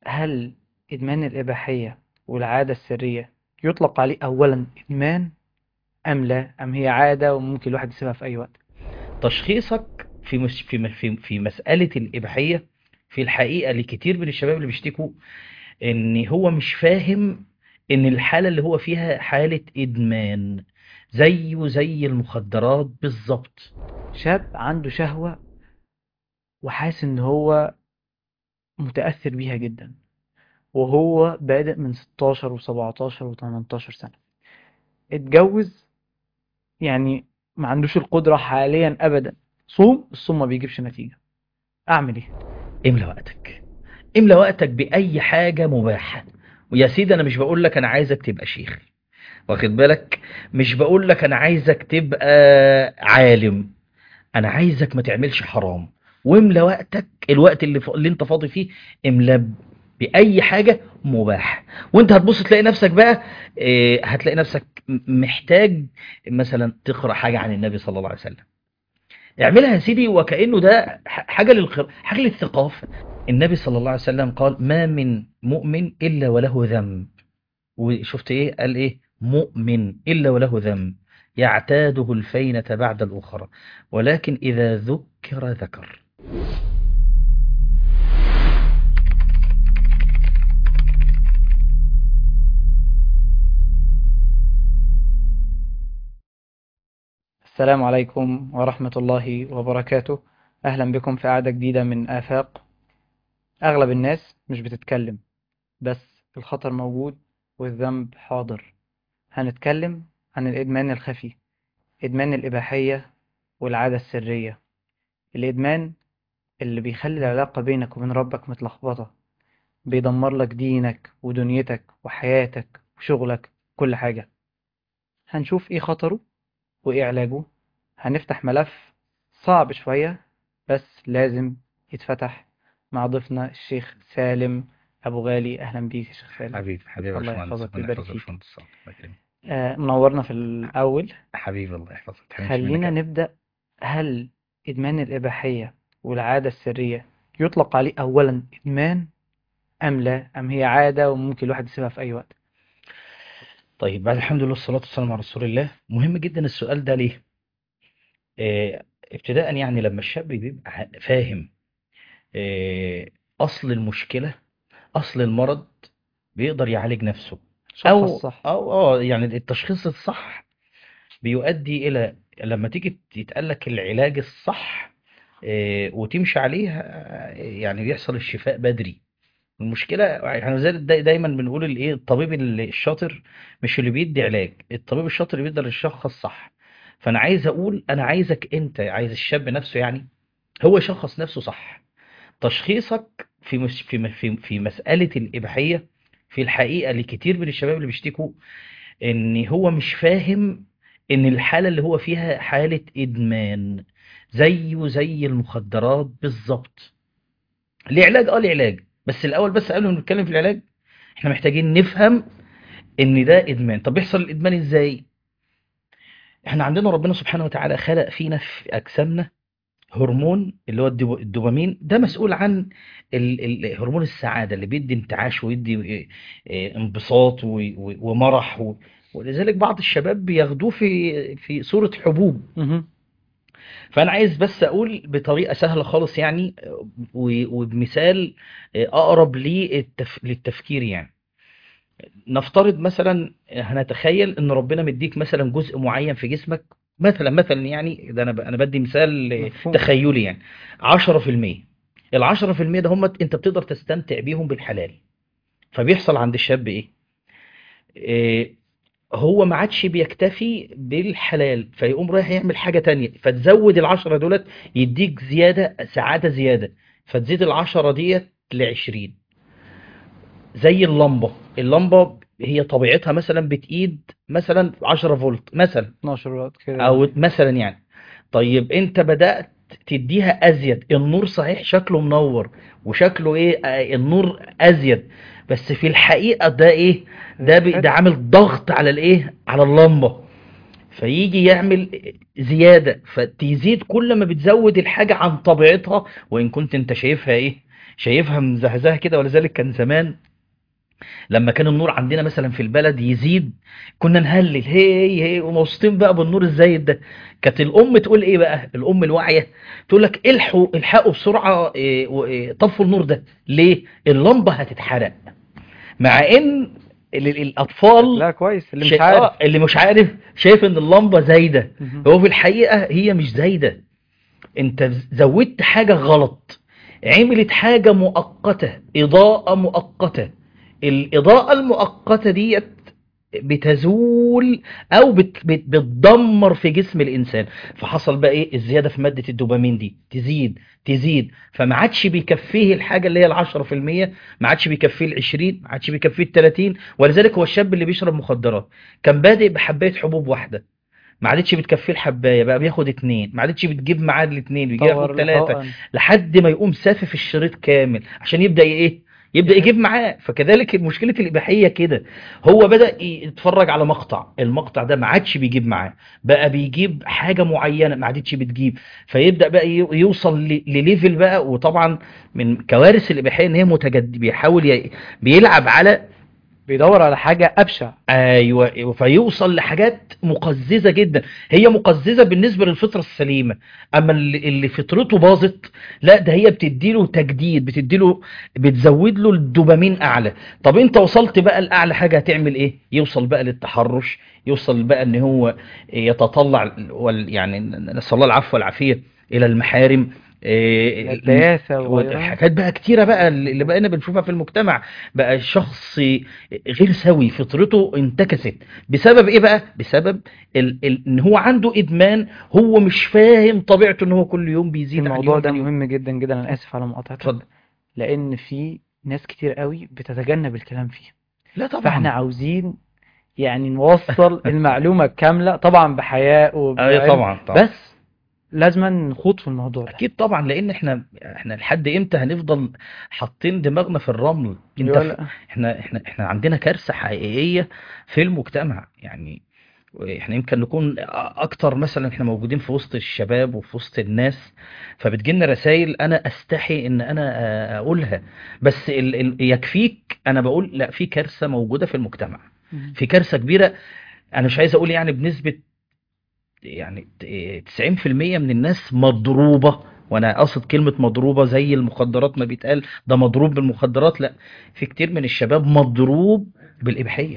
هل إدمان الإباحية والعادة السرية يطلق عليه أولا إدمان أم لا أم هي عادة وممكن الواحد يسيبها في أي وقت تشخيصك في مش في م- في في مسألة الإباحية في الحقيقة لكتير من الشباب اللي بيشتكوا إن هو مش فاهم إن الحالة اللي هو فيها حالة إدمان زيه زي المخدرات بالظبط شاب عنده شهوة وحاسس إن هو متأثر بيها جدا وهو بادئ من 16 و17 و18 سنة اتجوز يعني ما عندوش القدرة حاليا أبدا صوم الصوم ما بيجيبش نتيجة أعمل إيه؟ املى وقتك املى وقتك بأي حاجة مباحة ويا سيدي أنا مش بقول لك أنا عايزك تبقى شيخ واخد بالك مش بقول لك أنا عايزك تبقى عالم أنا عايزك ما تعملش حرام واملى وقتك الوقت اللي, ف... اللي انت فاضي فيه املى ب- بأي حاجة مباح وانت هتبص تلاقي نفسك بقى اه هتلاقي نفسك م- محتاج مثلا تقرأ حاجة عن النبي صلى الله عليه وسلم اعملها يا سيدي وكأنه ده ح- حاجة للخر... حاجة للثقافة النبي صلى الله عليه وسلم قال ما من مؤمن إلا وله ذنب وشفت ايه قال ايه مؤمن إلا وله ذنب يعتاده الفينة بعد الأخرى ولكن إذا ذكر ذكر السلام عليكم ورحمة الله وبركاته أهلا بكم في قعدة جديدة من آفاق أغلب الناس مش بتتكلم بس الخطر موجود والذنب حاضر هنتكلم عن الإدمان الخفي إدمان الإباحية والعادة السرية الإدمان اللي بيخلي العلاقة بينك وبين ربك متلخبطة بيدمر لك دينك ودنيتك وحياتك وشغلك كل حاجة هنشوف إيه خطره وإيه علاجه هنفتح ملف صعب شوية بس لازم يتفتح مع ضيفنا الشيخ سالم أبو غالي أهلا بيك يا شيخ سالم حبيبي حبيبي الله باشمهندس يحفظك ربنا ويبارك يحفظك يا فيك. باشمهندس الله يكرمك. آه، منورنا في الأول حبيبي الله يحفظك ما تحرمش خلينا منك. نبدأ هل إدمان الإباحية والعادة السرية يطلق عليه أولا إدمان أم لا أم هي عادة وممكن الواحد يسيبها في أي وقت طيب بعد الحمد لله والصلاة والسلام على رسول الله مهم جدا السؤال ده ليه آه، ابتداء يعني لما الشاب بيبقى ع- فاهم آه، أصل المشكلة أصل المرض بيقدر يعالج نفسه أو شخص صح أو اه يعني التشخيص الصح بيؤدي إلى لما تيجي يتقال لك العلاج الصح آه، وتمشي عليه آه، يعني بيحصل الشفاء بدري المشكلة احنا زي دا- دايما بنقول الايه الطبيب اللي- الشاطر مش اللي بيدي علاج الطبيب الشاطر اللي بيقدر يشخص صح فانا عايز اقول انا عايزك انت عايز الشاب نفسه يعني هو يشخص نفسه صح تشخيصك في مش في م- في في مسألة الإباحية في الحقيقة لكتير من الشباب اللي بيشتكوا ان هو مش فاهم ان الحالة اللي هو فيها حالة إدمان زيه زي المخدرات بالظبط العلاج اه العلاج بس الاول بس قبل ما نتكلم في العلاج احنا محتاجين نفهم ان ده ادمان طب بيحصل الادمان ازاي احنا عندنا ربنا سبحانه وتعالى خلق فينا في اجسامنا هرمون اللي هو الدو- الدوبامين ده مسؤول عن ال- ال- هرمون السعادة اللي بيدي انتعاش ويدي اه، اه، انبساط و- و- ومرح و- ولذلك بعض الشباب بياخدوه في في صورة حبوب مهم. فانا عايز بس اقول بطريقه سهله خالص يعني و- وبمثال اقرب للتف... للتفكير يعني نفترض مثلا هنتخيل ان ربنا مديك مثلا جزء معين في جسمك مثلا مثلا يعني ده انا ب... انا بدي مثال مفهوم. تخيلي يعني 10% ال 10% ده هم انت بتقدر تستمتع بيهم بالحلال فبيحصل عند الشاب ايه إيه، هو ما عادش بيكتفي بالحلال فيقوم رايح يعمل حاجة تانية فتزود العشرة دولت يديك زيادة سعادة زيادة فتزيد العشرة ديت لعشرين زي اللمبة اللمبة هي طبيعتها مثلا بتقيد مثلا 10 فولت مثلا 12 وقت كده او مثلا يعني طيب انت بدأت تديها ازيد النور صحيح شكله منور وشكله ايه آه، النور ازيد بس في الحقيقة ده ايه ده بي- ده عامل ضغط على الايه على اللمبة فيجي يعمل زيادة فتزيد كل ما بتزود الحاجة عن طبيعتها وإن كنت أنت شايفها إيه شايفها مزهزهه كده ولذلك كان زمان لما كان النور عندنا مثلا في البلد يزيد كنا نهلل هي هي ومبسوطين بقى بالنور الزايد ده كانت الام تقول ايه بقى الام الواعيه تقول لك الحقوا الحقوا بسرعه إيه، و- إيه، طفوا النور ده ليه اللمبه هتتحرق مع ان ال- ال- الاطفال لا كويس اللي مش شا- عارف آه، اللي مش عارف شايف ان اللمبه زايده مهم. هو في الحقيقه هي مش زايده انت زودت حاجه غلط عملت حاجه مؤقته اضاءه مؤقته الاضاءه المؤقته ديت بتزول او بت بت بتدمر في جسم الانسان فحصل بقى ايه الزياده في ماده الدوبامين دي تزيد تزيد فما عادش بيكفيه الحاجه اللي هي ال 10% ما عادش بيكفيه ال 20 ما عادش بيكفيه ال 30 ولذلك هو الشاب اللي بيشرب مخدرات كان بادئ بحبايه حبوب واحده ما عادتش بتكفيه الحبايه بقى بياخد اتنين ما عادتش بتجيب معاه الاتنين بيجي طور ياخد ثلاثه الحقن. لحد ما يقوم سافف الشريط كامل عشان يبدا ايه يبدا يجيب معاه فكذلك مشكله الاباحيه كده هو بدا يتفرج على مقطع المقطع ده ما عادش بيجيب معاه بقى بيجيب حاجه معينه ما عادتش بتجيب فيبدا بقى ي- يوصل ل- لليفل بقى وطبعا من كوارث الاباحيه ان هي متجدد بيحاول ي- بيلعب على بيدور على حاجة أبشع ايوه فيوصل لحاجات مقززه جدا هي مقززه بالنسبه للفطره السليمه اما اللي اللي فطرته باظت لا ده هي بتديله تجديد بتديله بتزود له الدوبامين اعلى طب انت وصلت بقى لاعلى حاجه هتعمل ايه يوصل بقى للتحرش يوصل بقى ان هو يتطلع وال يعني نسال الله العفو والعافيه الى المحارم إيه، الدياثة وغيرها حاجات بقى كتيرة بقى اللي بقينا بنشوفها في المجتمع بقى شخص غير سوي فطرته انتكست بسبب ايه بقى بسبب ال ال ان هو عنده ادمان هو مش فاهم طبيعته ان هو كل يوم بيزيد عن الموضوع يوم ده عن يوم. مهم جدا جدا أنا آسف على مقاطعتك اتفضل لأن في ناس كتير قوي بتتجنب الكلام فيه لا طبعا فاحنا عاوزين يعني نوصل المعلومة كاملة طبعا بحياء اي وبعلم طبعا طبعا بس لازم نخوض في الموضوع ده اكيد طبعا لان احنا احنا لحد امتى هنفضل حاطين دماغنا في الرمل انت يقول ف... احنا احنا احنا عندنا كارثة حقيقية في المجتمع يعني احنا يمكن نكون اكتر مثلا احنا موجودين في وسط الشباب وفي وسط الناس فبتجيلنا رسائل انا استحي ان انا اقولها بس ال... ال... يكفيك انا بقول لا في كارثة موجودة في المجتمع مم. في كارثة كبيرة انا مش عايز اقول يعني بنسبة يعني 90% من الناس مضروبة وانا اقصد كلمة مضروبة زي المخدرات ما بيتقال ده مضروب بالمخدرات لا في كتير من الشباب مضروب بالإباحية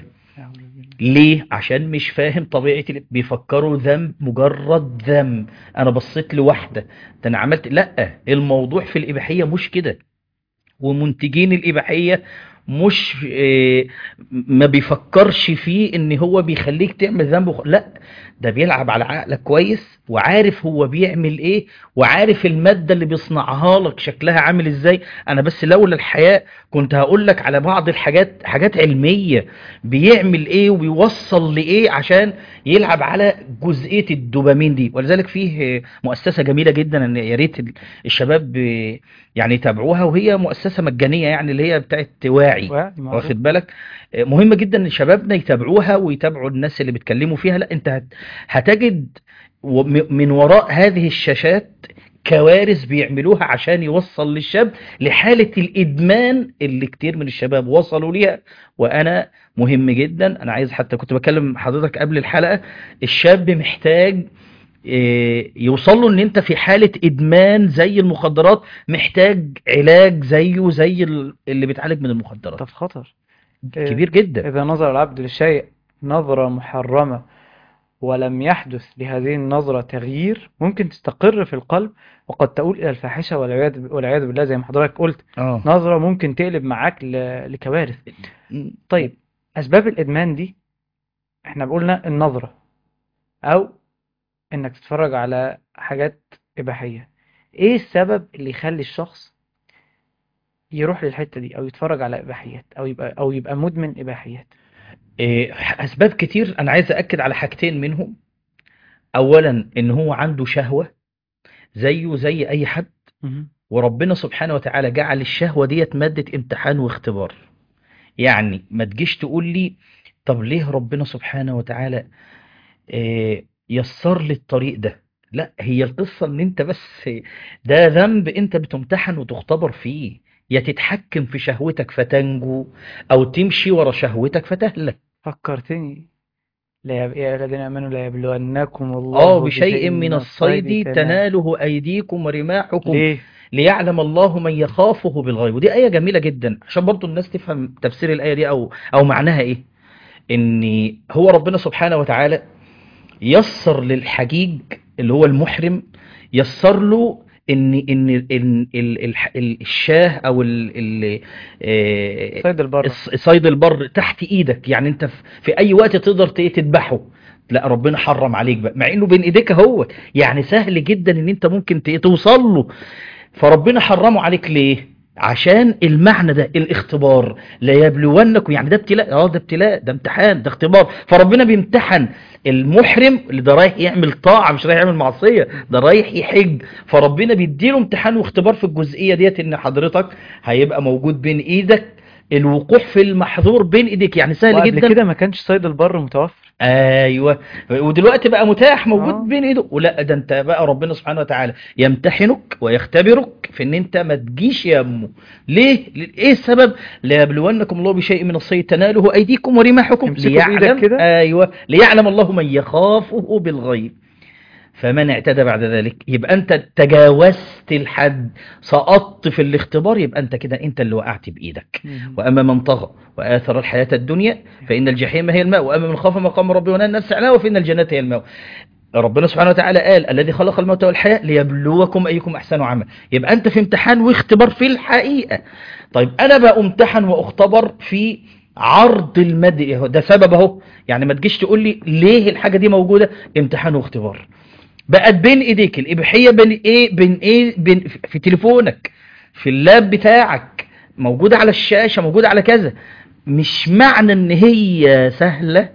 ليه عشان مش فاهم طبيعة ال- بيفكروا ذنب مجرد ذنب انا بصيت لواحدة ده انا عملت لا الموضوع في الإباحية مش كده ومنتجين الإباحية مش آه، ما بيفكرش فيه ان هو بيخليك تعمل ذنب وخ- لا ده بيلعب على عقلك كويس وعارف هو بيعمل ايه وعارف المادة اللي بيصنعها لك شكلها عامل ازاي انا بس لولا الحياء كنت هقول لك على بعض الحاجات حاجات علمية بيعمل ايه وبيوصل لايه عشان يلعب على جزئية الدوبامين دي ولذلك فيه مؤسسة جميلة جدا ان يا ريت الشباب يعني يتابعوها وهي مؤسسة مجانية يعني اللي هي بتاعت واعي واعي معروف. واخد بالك مهم جدا ان شبابنا يتابعوها ويتابعوا الناس اللي بيتكلموا فيها لا انت هت- هتجد وم- من وراء هذه الشاشات كوارث بيعملوها عشان يوصل للشاب لحالة الإدمان اللي كتير من الشباب وصلوا ليها وأنا مهم جدا أنا عايز حتى كنت بكلم حضرتك قبل الحلقة الشاب محتاج إيه، يوصل له ان انت في حالة ادمان زي المخدرات محتاج علاج زيه زي ال- اللي بيتعالج من المخدرات ده في خطر كبير جدا إذا نظر العبد للشيء نظرة محرمة ولم يحدث لهذه النظرة تغيير ممكن تستقر في القلب وقد تؤول إلى الفاحشة والعياذ والعياذ بالله زي ما حضرتك قلت اه نظرة ممكن تقلب معاك ل- لكوارث طيب أسباب الإدمان دي احنا قلنا النظرة أو إنك تتفرج على حاجات إباحية إيه السبب اللي يخلي الشخص يروح للحتة دي أو يتفرج على إباحيات أو يبقى أو يبقى مدمن إباحيات إيه، اسباب كتير انا عايز اكد على حاجتين منهم اولا ان هو عنده شهوة زيه زي اي حد مهم. وربنا سبحانه وتعالى جعل الشهوة ديت مادة امتحان واختبار يعني ما تجيش تقول لي طب ليه ربنا سبحانه وتعالى آه، يسر لي الطريق ده لا هي القصة ان انت بس ده ذنب انت بتمتحن وتختبر فيه يا تتحكم في شهوتك فتنجو او تمشي ورا شهوتك فتهلك فكرتني لا يب... يا الذين آمنوا لا يبلونكم الله اه بشيء من الصيد تناله ايديكم ورماحكم ليه؟ ليعلم الله من يخافه بالغيب ودي آية جميلة جدا عشان برضو الناس تفهم تفسير الآية دي أو أو معناها إيه إن هو ربنا سبحانه وتعالى يسر للحجيج اللي هو المحرم يسر له إن إن إن ال- الح- ال- الشاه أو ال ال آه، صيد البر الص- صيد البر تحت إيدك يعني أنت في- في أي وقت تقدر ت- تذبحه لا ربنا حرم عليك بقى مع انه بين ايديك هو يعني سهل جدا ان انت ممكن ت- توصل له فربنا حرمه عليك ليه عشان المعنى ده الاختبار لا يبلونكم يعني ده ابتلاء اه ده ابتلاء ده امتحان ده اختبار فربنا بيمتحن المحرم اللي ده رايح يعمل طاعة مش رايح يعمل معصية ده رايح يحج فربنا بيديله امتحان واختبار في الجزئية ديت ان حضرتك هيبقى موجود بين ايدك الوقوع في المحظور بين ايديك يعني سهل وقبل جدا كده ما كانش صيد البر متوفر ايوه ودلوقتي بقى متاح موجود آه. بين ايده ولا ده انت بقى ربنا سبحانه وتعالى يمتحنك ويختبرك في ان انت ما تجيش يمه ليه ايه السبب ليبلونكم الله بشيء من الصيد تناله ايديكم ورماحكم تمسكه بإيدك ليعلم كده؟ ايوه ليعلم الله من يخافه بالغيب فمن اعتدى بعد ذلك يبقى انت تجاوزت الحد سقطت في الاختبار يبقى انت كده انت اللي وقعت بايدك وأما من طغى وآثر الحياة الدنيا فإن الجحيم هي الماء وأما من خاف مقام ربه ونهى النفس عن الهوى فإن الجنة هي الماء ربنا سبحانه وتعالى قال الذي خلق الموت والحياة ليبلوكم أيكم أحسن عملا يبقى أنت في امتحان واختبار في الحقيقة طيب أنا بقى امتحن واختبر في عرض المد ده سبب اهو يعني ما تجيش تقول لي ليه الحاجة دي موجودة امتحان واختبار بقت بين ايديك الاباحيه بين ايه بين ايه بين في تليفونك في اللاب بتاعك موجوده على الشاشه موجوده على كذا مش معنى ان هي سهله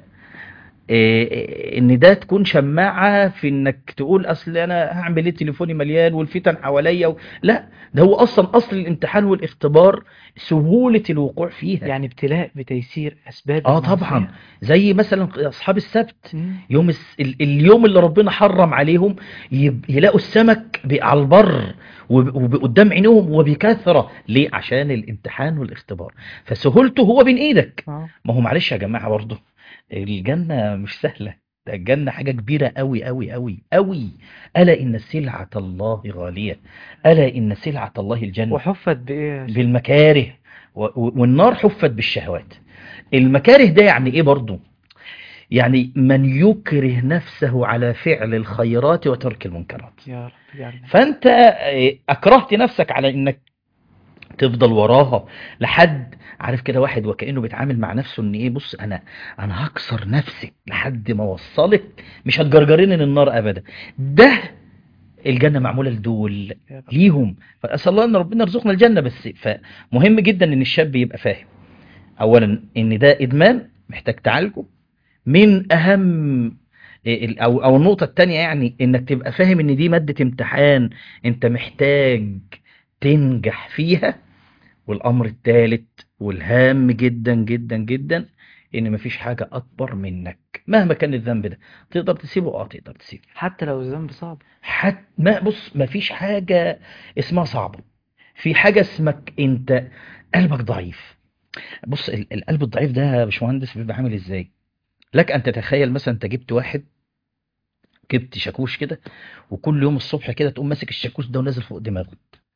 إيه، ان ده تكون شماعه في انك تقول اصل انا هعمل ايه تليفوني مليان والفتن حواليا و... لا ده هو اصلا اصل الامتحان والاختبار سهوله الوقوع فيها يعني ابتلاء بتيسير أسباب اه المعصية. طبعا زي مثلا اصحاب السبت مم. يوم الس... ال- اليوم اللي ربنا حرم عليهم يب... يلاقوا السمك ب- على البر وب- وقدام عينهم وبكثرة ليه عشان الامتحان والاختبار فسهولته هو بين ايدك آه. ما هو معلش يا جماعة برضه الجنة مش سهلة ده الجنة حاجة كبيرة قوي قوي قوي قوي ألا إن سلعة الله غالية ألا إن سلعة الله الجنة وحفت بإيه يا شيخ؟ بالمكاره و- و- والنار حفت بالشهوات المكاره ده يعني ايه برضو يعني من يكره نفسه على فعل الخيرات وترك المنكرات يا رب يعلم فانت آه، اكرهت نفسك على انك تفضل وراها لحد عارف كده واحد وكأنه بيتعامل مع نفسه ان ايه بص انا انا هكسر نفسك لحد ما اوصلك مش هتجرجرين النار ابدا ده الجنة معمولة لدول يا رب. ليهم فاسال الله ان ربنا يرزقنا الجنه بس فمهم جدا ان الشاب يبقى فاهم اولا ان ده ادمان محتاج تعالجه من اهم ال- او او النقطه الثانيه يعني انك تبقى فاهم ان دي ماده امتحان انت محتاج تنجح فيها والامر الثالث والهام جدا جدا جدا ان مفيش حاجه اكبر منك مهما كان الذنب ده تقدر تسيبه اه تقدر تسيبه حتى لو الذنب صعب حتى ما بص ما فيش حاجة اسمها صعبة في حاجة اسمك انت قلبك ضعيف بص ال- القلب الضعيف ده يا باشمهندس بيبقى عامل ازاي لك ان تتخيل مثلا انت جبت واحد جبت شاكوش كده وكل يوم الصبح كده تقوم ماسك الشاكوش ده ونازل فوق دماغه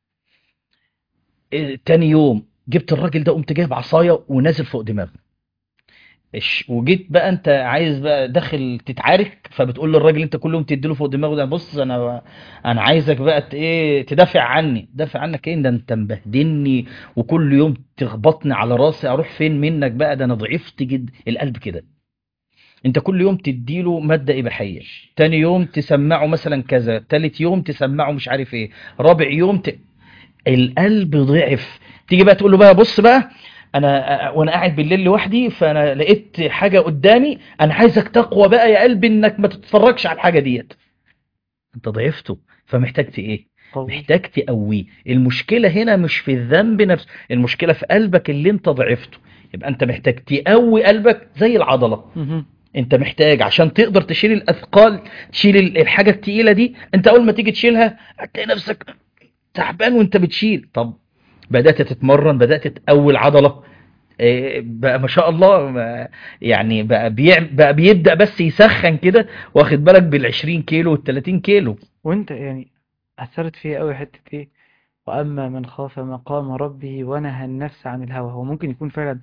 إيه، تاني يوم جبت الراجل ده قمت جايب عصاية ونازل فوق دماغه إيش- وجيت بقى انت عايز بقى داخل تتعارك فبتقول للراجل انت كل يوم تديله فوق دماغه ده بص انا انا عايزك بقى ت- ايه تدافع عني دافع عنك ايه ده انت مبهدلني وكل يوم تخبطني على راسي اروح فين منك بقى ده انا ضعفت جدا القلب كده انت كل يوم تديله مادة اباحية تاني يوم تسمعه مثلا كذا تالت يوم تسمعه مش عارف ايه رابع يوم ت... القلب ضعف تيجي بقى تقول له بقى بص بقى انا وانا قاعد بالليل لوحدي فانا لقيت حاجة قدامي انا عايزك تقوى بقى يا قلبي انك ما تتفرجش على الحاجة ديت انت ضعفته فمحتاج ت- ايه قوي محتاج تقويه المشكلة هنا مش في الذنب نفسه المشكلة في قلبك اللي انت ضعفته يبقى انت محتاج تقوي قلبك زي العضلة مهم. انت محتاج عشان تقدر تشيل الاثقال تشيل ال- الحاجة التقيلة دي انت اول ما تيجي تشيلها هتلاقي نفسك تعبان وانت بتشيل طب بدأت تتمرن بدأت تقوي عضلة إيه، بقى ما شاء الله ما- يعني بقى بيع بقى بيبدأ بس يسخن كده واخد بالك بال20 كيلو وال30 كيلو وانت يعني اثرت فيا قوي حته ايه واما من خاف مقام ربه ونهى النفس عن الهوى هو ممكن يكون فعلا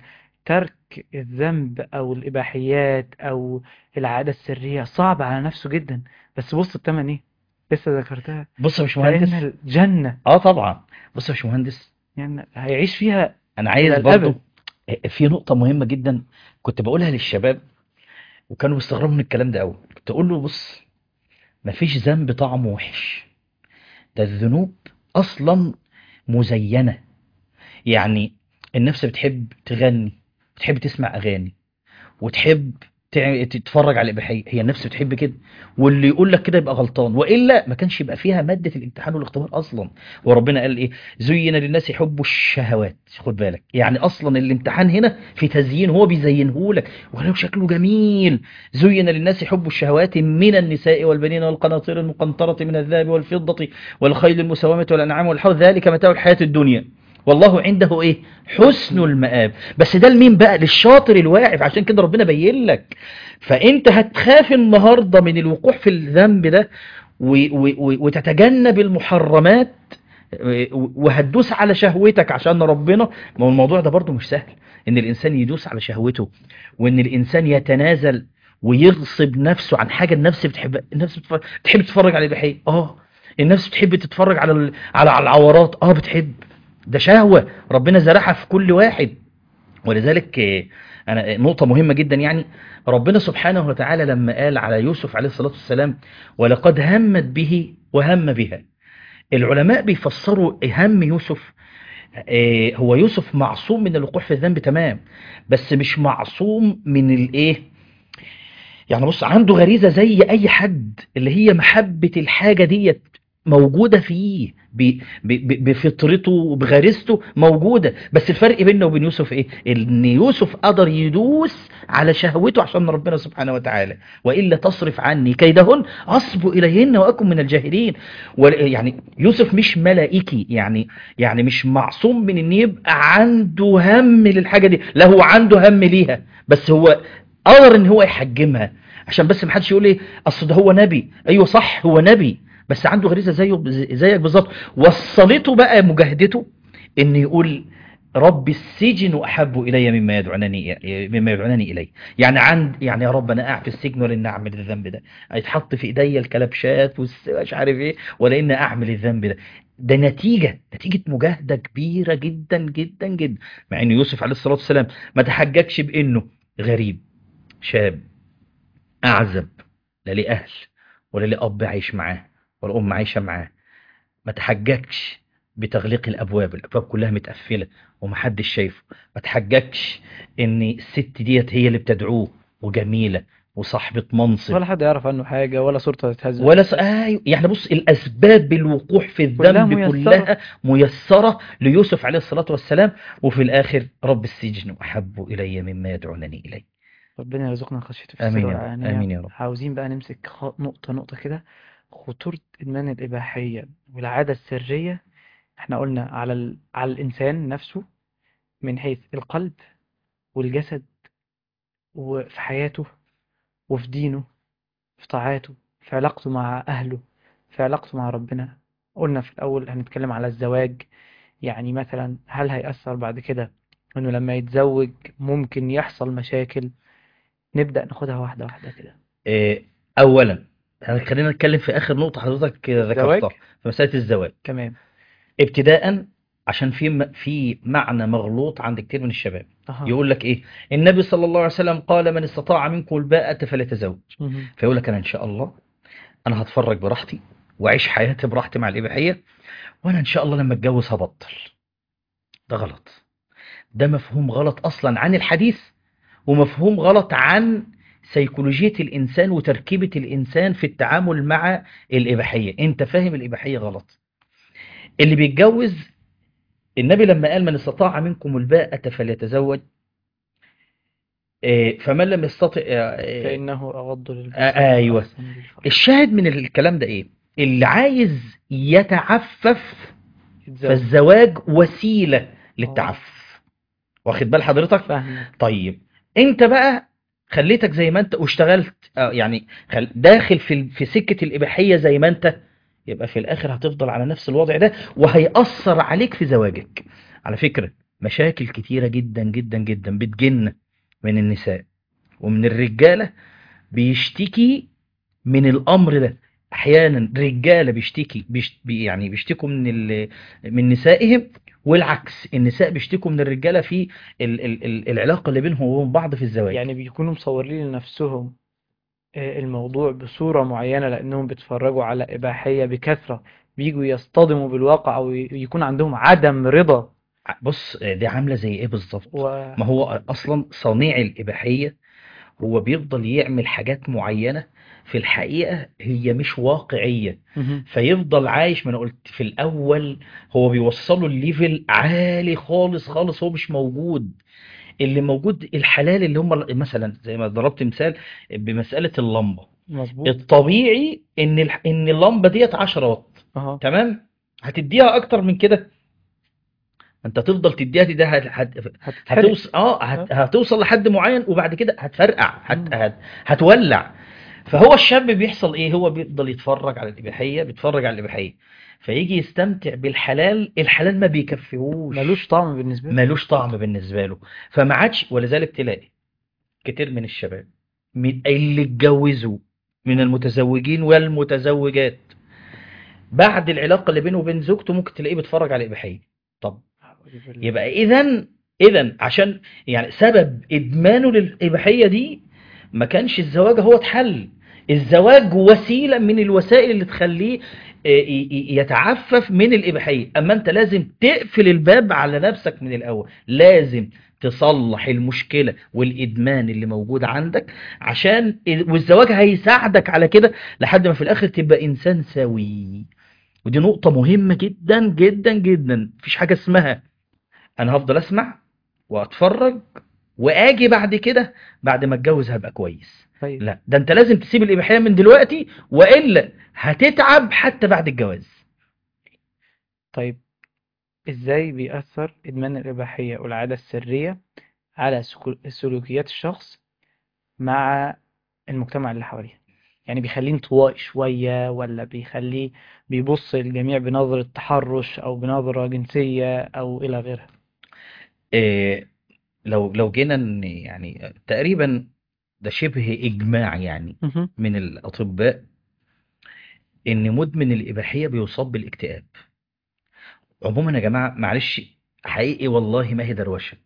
ترك الذنب او الاباحيات او العاده السريه صعب على نفسه جدا بس بص التمن ايه لسه ذكرتها بص يا فإن باشمهندس الجنة اه طبعا بص يا باشمهندس يعني هيعيش فيها انا إلى عايز برضو الأبد في نقطة مهمة جدا كنت بقولها للشباب وكانوا بيستغربوا من الكلام ده قوي كنت اقول له بص مفيش ذنب طعمه وحش ده الذنوب اصلا مزينة يعني النفس بتحب تغني بتحب تسمع اغاني وتحب تع- تتفرج على الاباحيه هي النفس بتحب كده واللي يقول لك كده يبقى غلطان والا ما كانش يبقى فيها ماده الامتحان والاختبار اصلا وربنا قال ايه زين للناس حب الشهوات خد بالك يعني اصلا الامتحان هنا في تزيين هو بيزينه لك ولو شكله جميل زين للناس حب الشهوات من النساء والبنين والقناطير المقنطره من الذهب والفضه والخيل المسومه والانعام والحوض ذلك متاع الحياه الدنيا والله عنده ايه حسن المآب بس ده لمين بقى للشاطر الواعي عشان كده ربنا بين لك فانت هتخاف النهارده من الوقوع في الذنب ده و- و- و- وتتجنب المحرمات و- وهتدوس على شهوتك عشان ربنا ما هو الموضوع ده برضو مش سهل ان الانسان يدوس على شهوته وان الانسان يتنازل ويغصب نفسه عن حاجه النفس بتحب النفس بتف- بتحب تتفرج على الاباحيه اه النفس بتحب تتفرج على ال... على على العورات اه بتحب ده شهوه ربنا زرعها في كل واحد ولذلك آه، انا نقطه مهمه جدا يعني ربنا سبحانه وتعالى لما قال على يوسف عليه الصلاه والسلام ولقد همت به وهم بها العلماء بيفسروا هم يوسف آه، هو يوسف معصوم من الوقوع في الذنب تمام بس مش معصوم من الايه يعني بص عنده غريزة زي اي حد اللي هي محبة الحاجة ديت موجودة فيه ب- ب- ب- بفطرته وبغريزته موجودة بس الفرق بينه وبين يوسف ايه ان يوسف قدر يدوس على شهوته عشان ربنا سبحانه وتعالى وإلا تصرف عني كيدهن أصب إليهن وأكن من الجاهلين ول- يعني يوسف مش ملائكي يعني يعني مش معصوم من ان يبقى عنده هم للحاجة دي لا هو عنده هم ليها بس هو قدر ان هو يحجمها عشان بس محدش يقول ايه اصل ده هو نبي ايوه صح هو نبي بس عنده غريزه زيه زيك بالظبط وصلته بقى مجاهدته ان يقول رب السجن احب الي مما يدعونني مما يدعونني اليه يعني عند يعني يا رب انا قاعد في السجن ولا اني اعمل الذنب ده هيتحط في ايديا الكلبشات ومش عارف ايه ولا اني اعمل الذنب ده ده نتيجة نتيجة مجاهدة كبيرة جدا جدا جدا مع ان يوسف عليه الصلاة والسلام ما تحججش بانه غريب شاب أعزب لا ليه أهل ولا ليه أب عايش معاه ولا أم عايشة معاه ما تحججش بتغليق الأبواب الأبواب كلها متقفلة ومحدش شايفه ما تحججش إن الست ديت هي اللي بتدعوه وجميلة وصاحبة منصب ولا حد يعرف عنه حاجة ولا صورته تتهز ولا س... آه يعني بص الأسباب بالوقوع في كلها الذنب ميسرة. كلها ميسرة ليوسف عليه الصلاة والسلام وفي الآخر رب السجن أحب إلي مما يدعونني إليه ربنا يرزقنا خشيته في آمين السر يا رب. والعلانية آمين يا رب. عاوزين بقى نمسك خ- نقطة نقطة كده خطورة إدمان الإباحية والعادة السرية احنا قلنا على ال... على الإنسان نفسه من حيث القلب والجسد وفي حياته وفي دينه في طاعاته في علاقته مع أهله في علاقته مع ربنا قلنا في الأول هنتكلم على الزواج يعني مثلا هل هيأثر بعد كده إنه لما يتزوج ممكن يحصل مشاكل نبدأ ناخدها واحدة واحدة كده آه، اولا يعني خلينا نتكلم في اخر نقطه حضرتك الزواج؟ ذكرتها في مساله الزواج تمام ابتداء عشان في م- في معنى مغلوط عند كتير من الشباب أها يقول لك ايه النبي صلى الله عليه وسلم قال من استطاع منكم الباءة فليتزوج مهم. فيقول لك انا ان شاء الله انا هتفرج براحتي واعيش حياتي براحتي مع الاباحيه وانا ان شاء الله لما اتجوز هبطل ده غلط ده مفهوم غلط اصلا عن الحديث ومفهوم غلط عن سيكولوجية الإنسان وتركيبة الإنسان في التعامل مع الإباحية أنت فاهم الإباحية غلط اللي بيتجوز النبي لما قال من استطاع منكم الباءة فليتزوج آه، فمن لم يستطع آه، آه، فإنه أغض للبصر آه، أيوة. وأحسن للفرج. الشاهد من الكلام ده إيه اللي عايز يتعفف يتزوج فالزواج وسيلة للتعفف واخد بال حضرتك فاهمك طيب انت بقى خليتك زي ما انت واشتغلت آه، يعني خل... داخل في ال- في سكة الإباحية زي ما انت يبقى في الآخر هتفضل على نفس الوضع ده وهيأثر عليك في زواجك على فكرة مشاكل كتيرة جدا جدا جدا بتجن من النساء ومن الرجالة بيشتكي من الأمر ده أحيانا رجالة بيشتكي بيشت... بي- يعني بيشتكوا من ال... من نسائهم والعكس النساء بيشتكوا من الرجالة في ال... ال... ال- العلاقة اللي بينهم وبين بعض في الزواج يعني بيكونوا مصورين لنفسهم آه، الموضوع بصورة معينة لأنهم بيتفرجوا على إباحية بكثرة بيجوا يصطدموا بالواقع أو ي- يكون عندهم عدم رضا بص دي عاملة زي ايه بالظبط و... ما هو اصلا صنيع الاباحية هو بيفضل يعمل حاجات معينة في الحقيقة هي مش واقعية مهم. فيفضل عايش ما انا قلت في الاول هو بيوصله الليفل عالي خالص خالص هو مش موجود اللي موجود الحلال اللي هم مثلا زي ما ضربت مثال بمسألة اللمبة مظبوط الطبيعي ان الح- ان اللمبة ديت 10 واط أها تمام هتديها اكتر من كده انت تفضل تديها دي ده هت... هت... هتتحرق هتوصل اه هت... هتوصل لحد معين وبعد كده هتفرقع هت... مم. هت... هتولع فهو الشاب بيحصل ايه هو بيفضل يتفرج على الاباحيه بيتفرج على الاباحيه فيجي يستمتع بالحلال الحلال ما بيكفيهوش ملوش طعم بالنسبة لي ملوش طعم بالنسبه له فما عادش ولذلك تلاقي كتير من الشباب من اللي اتجوزوا من المتزوجين والمتزوجات بعد العلاقه اللي بينه وبين زوجته ممكن تلاقيه بيتفرج على الاباحيه طب يبقى اذا اذا عشان يعني سبب ادمانه للاباحيه دي ما كانش الزواج هو اتحل الزواج وسيله من الوسائل اللي تخليه آه، ي- ي- يتعفف من الاباحيه اما انت لازم تقفل الباب على نفسك من الاول لازم تصلح المشكله والادمان اللي موجود عندك عشان والزواج هيساعدك على كده لحد ما في الاخر تبقى انسان سوي ودي نقطه مهمه جدا جدا جدا مفيش حاجه اسمها انا هفضل اسمع واتفرج واجي بعد كده بعد ما اتجوز هبقى كويس طيب لا ده انت لازم تسيب الاباحيه من دلوقتي والا هتتعب حتى بعد الجواز طيب ازاي بيأثر إدمان الإباحية والعادة السرية على سكو- سلوكيات الشخص مع المجتمع اللي حواليه يعني بيخليه انطوائي شوية ولا بيخليه بيبص للجميع بنظرة تحرش أو بنظرة جنسية أو إلى غيرها إيه لو لو جينا ن- يعني تقريبا ده شبه اجماع يعني مهم. من الاطباء ان مدمن الاباحيه بيصاب بالاكتئاب عموما يا جماعه معلش حقيقي والله ما هي دروشه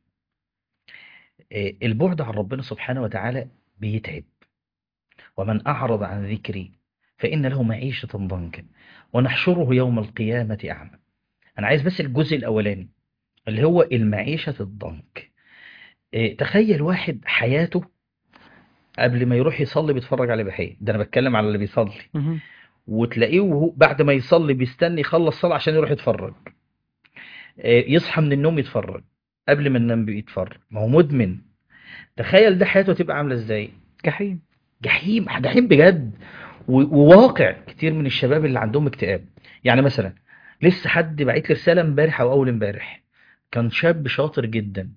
إيه البعد عن ربنا سبحانه وتعالى بيتعب ومن أعرض عن ذكري فإن له معيشة ضنكا ونحشره يوم القيامة أعمى أنا عايز بس الجزء الأولاني اللي هو المعيشة الضنك إيه، تخيل واحد حياته قبل ما يروح يصلي بيتفرج على بحية ده أنا بتكلم على اللي بيصلي مهم. وتلاقيه وهو بعد ما يصلي بيستني يخلص صلاة عشان يروح يتفرج إيه، يصحى من النوم يتفرج قبل ما ينام بيتفرج ما هو مدمن تخيل ده حياته تبقى عاملة ازاي جحيم جحيم جحيم بجد و- وواقع كتير من الشباب اللي عندهم اكتئاب يعني مثلا لسه حد بعت لي رساله امبارح او اول امبارح كان شاب شاطر جدا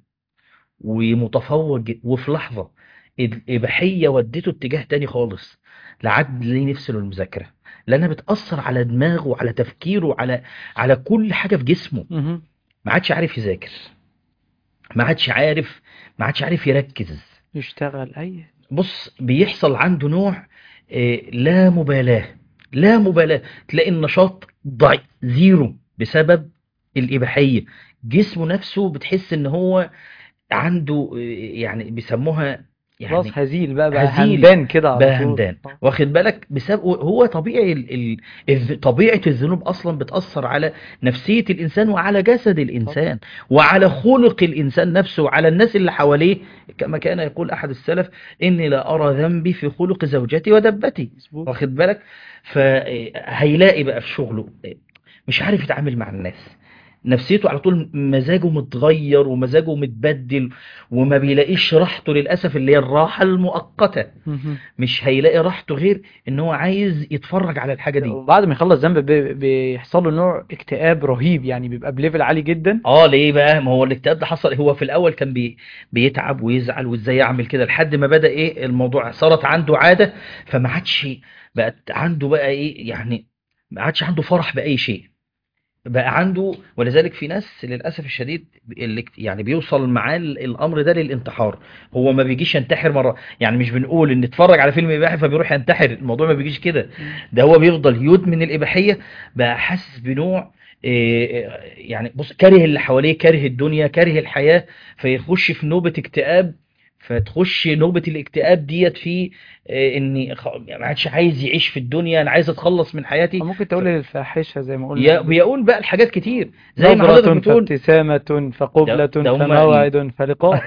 ومتفوق جدا وفي لحظه الاباحيه ودته اتجاه تاني خالص لا عاد ليه نفسه للمذاكره لانها بتاثر على دماغه وعلى تفكيره وعلى على كل حاجه في جسمه مهم. ما عادش عارف يذاكر ما عادش عارف ما عادش عارف يركز يشتغل أي بص بيحصل عنده نوع آه، لا مبالاة لا مبالاة تلاقي النشاط ضعيف زيرو بسبب الإباحية جسمه نفسه بتحس ان هو عنده آه، يعني بيسموها خلاص يعني هزيل بقى بقى هزيل همدان كده على بقى طول همدان آه. واخد بالك بسبب هو طبيعي ال... ال... الذ- طبيعة الذنوب أصلا بتأثر على نفسية الإنسان وعلى جسد الإنسان وعلى خلق الإنسان نفسه وعلى الناس اللي حواليه كما كان يقول أحد السلف إني لا أرى ذنبي في خلق زوجتي ودبتي مظبوط واخد بالك فهيلاقي بقى في شغله مش عارف يتعامل مع الناس نفسيته على طول مزاجه متغير ومزاجه متبدل وما بيلاقيش راحته للأسف اللي هي الراحة المؤقتة مهم. مش هيلاقي راحته غير ان هو عايز يتفرج على الحاجة دي وبعد ما يخلص ذنب بي- بيحصل له نوع اكتئاب رهيب يعني بيبقى بليفل عالي جدا اه ليه بقى ما هو الاكتئاب ده حصل هو في الاول كان بي بيتعب ويزعل وازاي يعمل كده لحد ما بدأ ايه الموضوع صارت عنده عادة فما عادش بقت عنده بقى ايه يعني ما عادش عنده فرح بأي شيء بقى عنده ولذلك في ناس للأسف الشديد اللي يعني بيوصل معاه الأمر ده للانتحار هو ما بيجيش ينتحر مرة يعني مش بنقول ان اتفرج على فيلم إباحي فبيروح ينتحر الموضوع ما بيجيش كده ده هو بيفضل يدمن الإباحية بقى حاسس بنوع إيه، يعني بص كاره اللي حواليه كاره الدنيا كاره الحياة فيخش في نوبة اكتئاب فتخش نوبة الاكتئاب ديت في إيه، اني خ- ما عادش عايز يعيش في الدنيا انا عايز اتخلص من حياتي أو ممكن تقول الفاحشة زي ما يا- قلنا بيقول بقى الحاجات كتير زي ما حضرتك نظرة بتقول فابتسامة فقبلة ده- ده هم فموعد فلقاء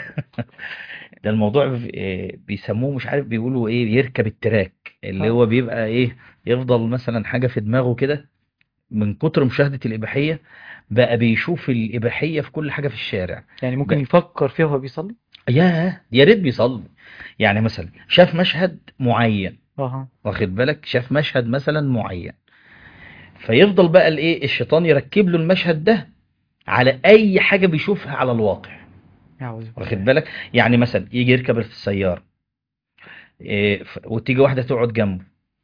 ده الموضوع إيه، بيسموه مش عارف بيقولوا ايه يركب التراك اللي آه. هو بيبقى ايه يفضل مثلا حاجة في دماغه كده من كتر مشاهدة الإباحية بقى بيشوف الإباحية في كل حاجة في الشارع يعني ممكن ده- يفكر فيها وهو بيصلي ياه يا ريت بيصلي يعني مثلا شاف مشهد معين اه واخد بالك شاف مشهد مثلا معين فيفضل بقى الايه الشيطان يركب له المشهد ده على اي حاجة بيشوفها على الواقع أعوذ بالله. واخد بالك يعني مثلا يجي يركب السيارة إيه، ف- وتيجي واحدة تقعد جنبه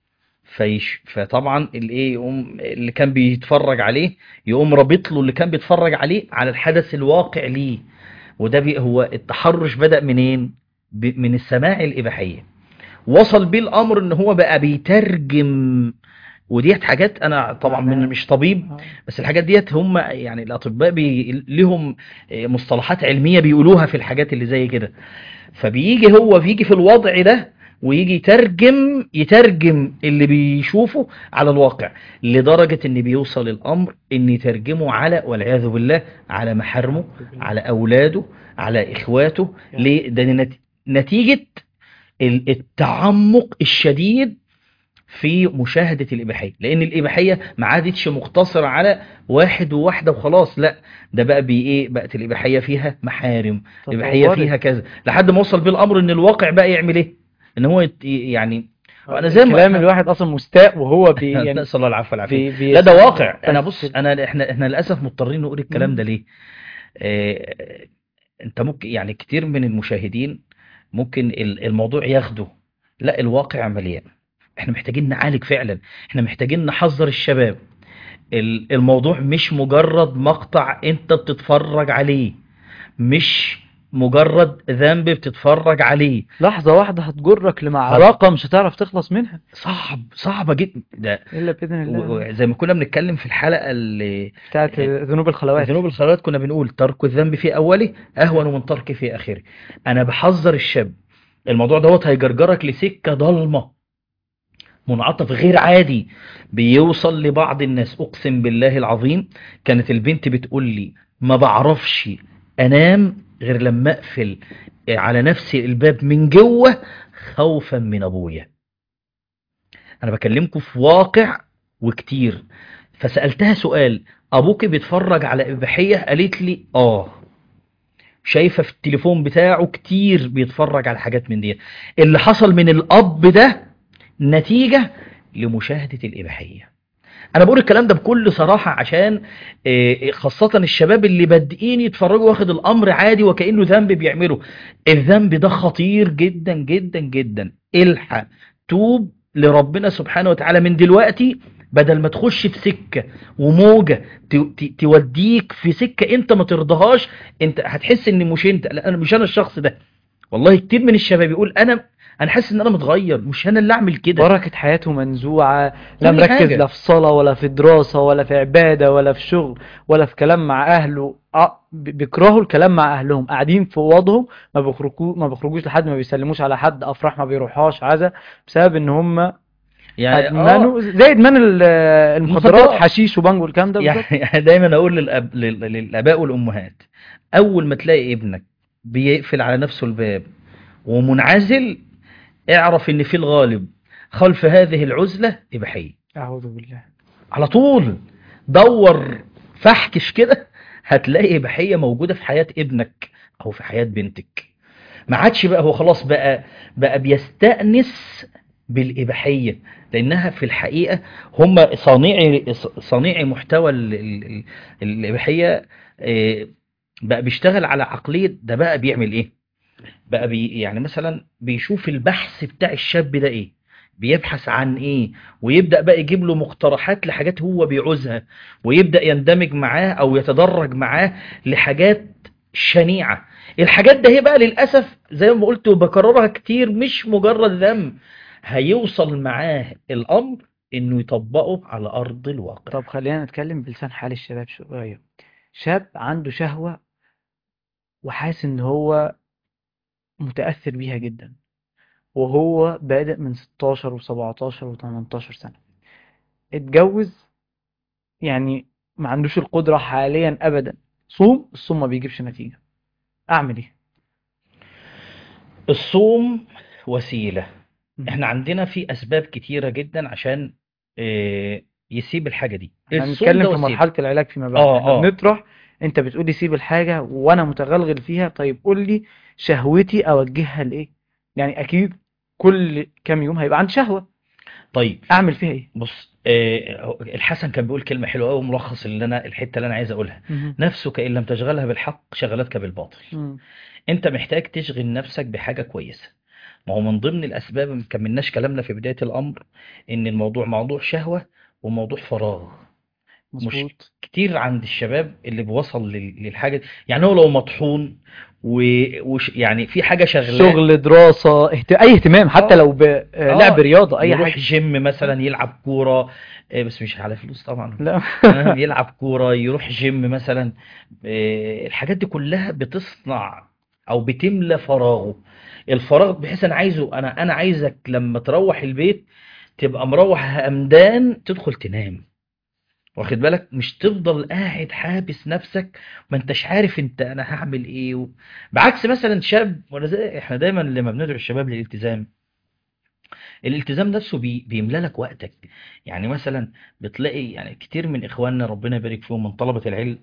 فيش فطبعا الايه يقوم اللي كان بيتفرج عليه يقوم رابط له اللي كان بيتفرج عليه على الحدث الواقع ليه وده بي هو التحرش بدأ منين ب- من السماع الإباحية وصل بيه الأمر ان هو بقى بيترجم وديت حاجات انا طبعا من مش طبيب آه. بس الحاجات ديت هم يعني الاطباء بي لهم مصطلحات علميه بيقولوها في الحاجات اللي زي كده فبيجي هو بيجي في الوضع ده ويجي يترجم يترجم اللي بيشوفه على الواقع لدرجه ان بيوصل الامر ان يترجمه على والعياذ بالله على محارمه على اولاده على اخواته ليه ده نت- نتيجه ال- التعمق الشديد في مشاهدة الإباحية لأن الإباحية ما عادتش مقتصرة على واحد وواحدة وخلاص لا ده بقى بي إيه بقت الإباحية فيها محارم الإباحية تطورت. فيها كذا لحد ما وصل بيه الأمر إن الواقع بقى يعمل إيه إن هو يت- يعني وأنا زي ما كلام إحنا- الواحد أصلا مستاء وهو بي يعني نسأل الله العفو والعافية بي بي لا ده واقع انا بس بص انا احنا احنا للاسف مضطرين نقول الكلام مم. ده ليه آه، انت ممكن يعني كتير من المشاهدين ممكن ال- الموضوع ياخده لا الواقع مليان احنا محتاجين نعالج فعلا احنا محتاجين نحذر الشباب ال- الموضوع مش مجرد مقطع انت بتتفرج عليه مش مجرد ذنب بتتفرج عليه لحظة واحدة هتجرك لمعركة مش هتعرف تخلص منها صعب صعبة جدا ده إلا بإذن الله و- و- زي ما كنا بنتكلم في الحلقة اللي بتاعت ذنوب الخلوات ذنوب الخيرات كنا بنقول ترك الذنب في أوله أهون من تركه في آخره أنا بحذر الشاب الموضوع دوت هيجرجرك لسكة ضلمة منعطف غير عادي بيوصل لبعض الناس أقسم بالله العظيم كانت البنت بتقول لي ما بعرفش أنام غير لما أقفل على نفسي الباب من جوه خوفا من أبويا أنا بكلمكم في واقع وكتير فسألتها سؤال أبوك بيتفرج على إباحية قالت لي آه شايفة في التليفون بتاعه كتير بيتفرج على حاجات من دي اللي حصل من الأب ده نتيجة لمشاهدة الإباحية أنا بقول الكلام ده بكل صراحة عشان آه، خاصة الشباب اللي بادئين يتفرجوا واخد الأمر عادي وكأنه ذنب بيعمله الذنب ده خطير جدا جدا جدا الحق توب لربنا سبحانه وتعالى من دلوقتي بدل ما تخش في سكة وموجة ت- ت- توديك في سكة انت ما ترضاهاش انت هتحس ان مش انت لا انا مش انا الشخص ده والله كتير من الشباب يقول انا انا حاسس ان انا متغير مش انا اللي اعمل كده بركة حياته منزوعة لا كل مركز حاجة. لا في صلاة ولا في دراسة ولا في عبادة ولا في شغل ولا في كلام مع أهله آه، ب- بيكرهوا الكلام مع أهلهم قاعدين في وضعهم ما بيخرجوا ما بيخرجوش لحد ما بيسلموش على حد أفراح ما بيروحوش عزا بسبب إن هم يعني أدمنوا زي إدمان ال- المخدرات المخدرات. حشيش وبانجو والكلام ده بالظبط يعني دايما اقول للأب... لل- للاباء والامهات اول ما تلاقي ابنك بيقفل على نفسه الباب ومنعزل اعرف ان في الغالب خلف هذه العزلة اباحية أعوذ بالله على طول دور فحكش كده هتلاقي إباحية موجودة في حياة ابنك أو في حياة بنتك ما عادش بقى هو خلاص بقى بقى بيستأنس بالإباحية لأنها في الحقيقة هم صانعي صانعي محتوى ال- ال- ال- الإباحية آه، بقى بيشتغل على عقلية ده بقى بيعمل إيه بقى بي يعني مثلا بيشوف البحث بتاع الشاب ده إيه بيبحث عن إيه ويبدأ بقى يجيب له مقترحات لحاجات هو بيعوزها ويبدأ يندمج معاه أو يتدرج معاه لحاجات شنيعة الحاجات ده هي بقى للأسف زي ما قلت وبكررها كتير مش مجرد ذنب هيوصل معاه الأمر إنه يطبقه على أرض الواقع طب خلينا نتكلم بلسان حال الشباب شوية شاب عنده شهوة وحاسس ان هو متأثر بيها جدا وهو بادئ من 16 و17 و18 سنة اتجوز يعني ما عندوش القدرة حاليا ابدا صوم الصوم ما بيجيبش نتيجة اعمل ايه الصوم وسيلة مم. احنا عندنا في أسباب كتيرة جدا عشان آه، يسيب الحاجة دي احنا الصوم هنتكلم ده في وسيلة مرحلة العلاج فيما بعد اه احنا اه بنطرح انت بتقول لي سيب الحاجة وانا متغلغل فيها طيب قول لي شهوتي اوجهها لايه يعني اكيد كل كام يوم هيبقى عندي شهوة طيب اعمل فيها ايه بص آه، الحسن كان بيقول كلمة حلوة قوي ملخص اللي انا الحتة اللي انا عايز اقولها مهم. نفسك ان لم تشغلها بالحق شغلتك بالباطل مم. انت محتاج تشغل نفسك بحاجة كويسة ما هو من ضمن الاسباب ما كملناش كلامنا في بداية الامر ان الموضوع موضوع شهوة وموضوع فراغ مش مظبوط كتير عند الشباب اللي بيوصل لل- للحاجة دي. يعني هو لو مطحون و... وش... يعني في حاجة شغلاه شغل دراسة اهت... اي اهتمام حتى اه لو بلعب اه رياضة اي يروح حاجة جيم مثلا يلعب كورة آه، بس مش على فلوس طبعا لا تمام يلعب كورة يروح جيم مثلا آه، الحاجات دي كلها بتصنع او بتملى فراغه الفراغ بحيث انا عايزه انا انا عايزك لما تروح البيت تبقى مروح همدان تدخل تنام واخد بالك مش تفضل قاعد حابس نفسك ما انتش عارف انت انا هعمل ايه و... بعكس مثلا شاب ولا زي احنا دايما لما بندعو الشباب للالتزام الالتزام نفسه بي... بيملى لك وقتك يعني مثلا بتلاقي يعني كتير من اخواننا ربنا يبارك فيهم من طلبة العلم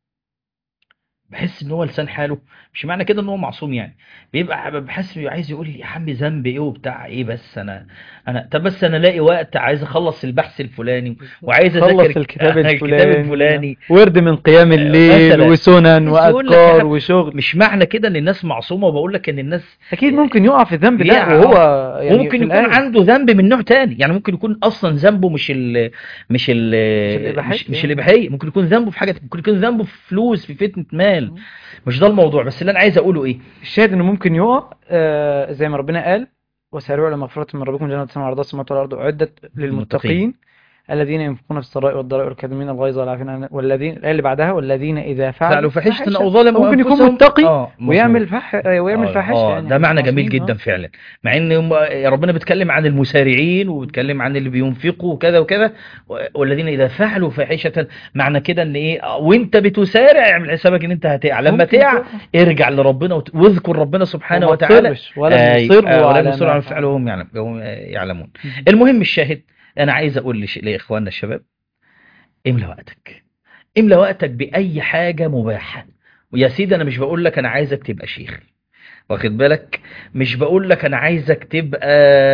بحس ان هو لسان حاله مش معنى كده ان هو معصوم يعني بيبقى بحس بيبقى عايز يقول لي يا عم ذنب ايه وبتاع ايه بس انا انا طب بس انا الاقي وقت عايز اخلص البحث الفلاني وعايز خلص اذاكر الكتاب الكتاب الفلاني الفلاني ورد من قيام آه، الليل مثلا وسنن بس يقول لك يا واذكار حب وشغل مش معنى كده ان الناس معصومه وبقول لك ان الناس اكيد ممكن يقع في الذنب ده يقع وهو اه يعني وممكن في يكون الآية عنده ذنب من نوع تاني يعني ممكن يكون اصلا ذنبه مش ال مش ال مش مش الإباحية مش يعني الاباحيه ممكن يكون ذنبه في حاجه ممكن يكون ذنبه في فلوس في فتنه مال مم. مش ده الموضوع بس اللي انا عايز اقوله ايه الشاهد انه ممكن يقع آه زي ما ربنا قال وسارعوا الى مغفرة من ربكم جنة سماء عرضها السماوات والارض اعدت المتقين للمتقين الذين ينفقون في السراء والضراء والكاظمين الغيظ والعافين عن والذين الآية اللي بعدها والذين إذا فعلوا فعلوا فاحشة او فاحشة ظلموا فممكن يكون انفسهم متقي اه مظبوط ويعمل فح ويعمل اه فاحشة اه يعني ده احنا معنى جميل معصومين جدا اه فعلا مع ان هم ربنا بيتكلم عن المسارعين وبيتكلم عن اللي بينفقوا وكذا وكذا و- والذين اذا فعلوا فاحشة معنى كده ان ايه آه، وانت بتسارع اعمل حسابك ان انت هتقع لما ممكن تقع تقع ارجع لربنا وت- واذكر ربنا سبحانه وما وتعالى تصرش ولم اي يصروا آه ولم على يصروا ما على الفعل فعلوا وهم يعلم وهم يعلمون مهم. المهم الشاهد انا عايز اقول لش- لاخواننا الشباب املى وقتك املى وقتك باي حاجه مباحه ويا سيدي انا مش بقول لك انا عايزك تبقى شيخ واخد بالك مش بقول لك انا عايزك تبقى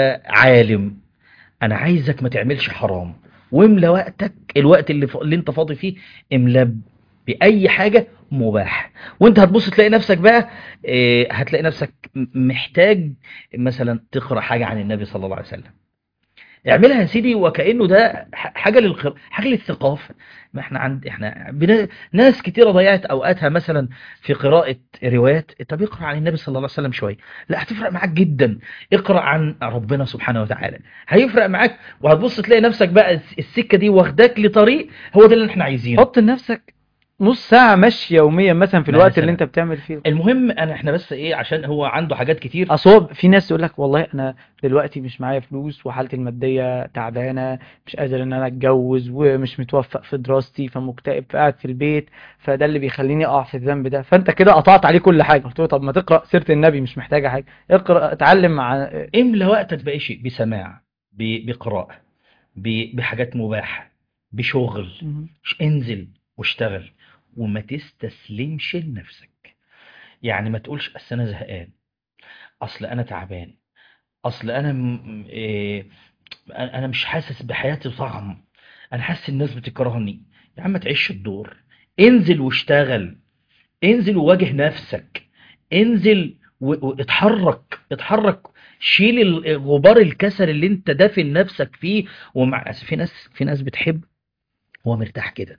عالم انا عايزك ما تعملش حرام واملى وقتك الوقت اللي, ف... اللي انت فاضي فيه املى ب- باي حاجه مباح وانت هتبص تلاقي نفسك بقى اه هتلاقي نفسك م- محتاج مثلا تقرا حاجه عن النبي صلى الله عليه وسلم اعملها يا سيدي وكأنه ده ح- حاجة للخر... حاجة للثقافة ما احنا عند احنا بنا... ناس كتيرة ضيعت اوقاتها مثلا في قراءة روايات طب اقرأ عن النبي صلى الله عليه وسلم شوية لا هتفرق معاك جدا اقرأ عن ربنا سبحانه وتعالى هيفرق معاك وهتبص تلاقي نفسك بقى الس- السكة دي واخداك لطريق هو ده اللي احنا عايزينه حط لنفسك نص ساعة مشي يوميا مثلا في الوقت اللي مثلا انت بتعمل فيه المهم انا احنا بس ايه عشان هو عنده حاجات كتير اصل هو في ناس يقول لك والله انا دلوقتي مش معايا فلوس وحالتي المادية تعبانة مش قادر ان انا اتجوز ومش متوفق في دراستي فمكتئب فقاعد في البيت فده اللي بيخليني اقع في الذنب ده فانت كده قطعت عليه كل حاجة قلت له طب ما تقرأ سيرة النبي مش محتاجة حاجة اقرأ اتعلم مع املى وقتك بأي شيء بسماع ب- بقراءة ب- بحاجات مباحة بشغل مهم. ش- انزل واشتغل وما تستسلمش لنفسك يعني ما تقولش اصل انا زهقان اصل انا تعبان اصل انا م... إيه... انا مش حاسس بحياتي طعم انا حاسس الناس بتكرهني يا عم تعيش الدور انزل واشتغل انزل وواجه نفسك انزل و- واتحرك اتحرك شيل ال- غبار الكسل اللي انت دافن نفسك فيه ومع أصل في ناس في ناس بتحب هو مرتاح كده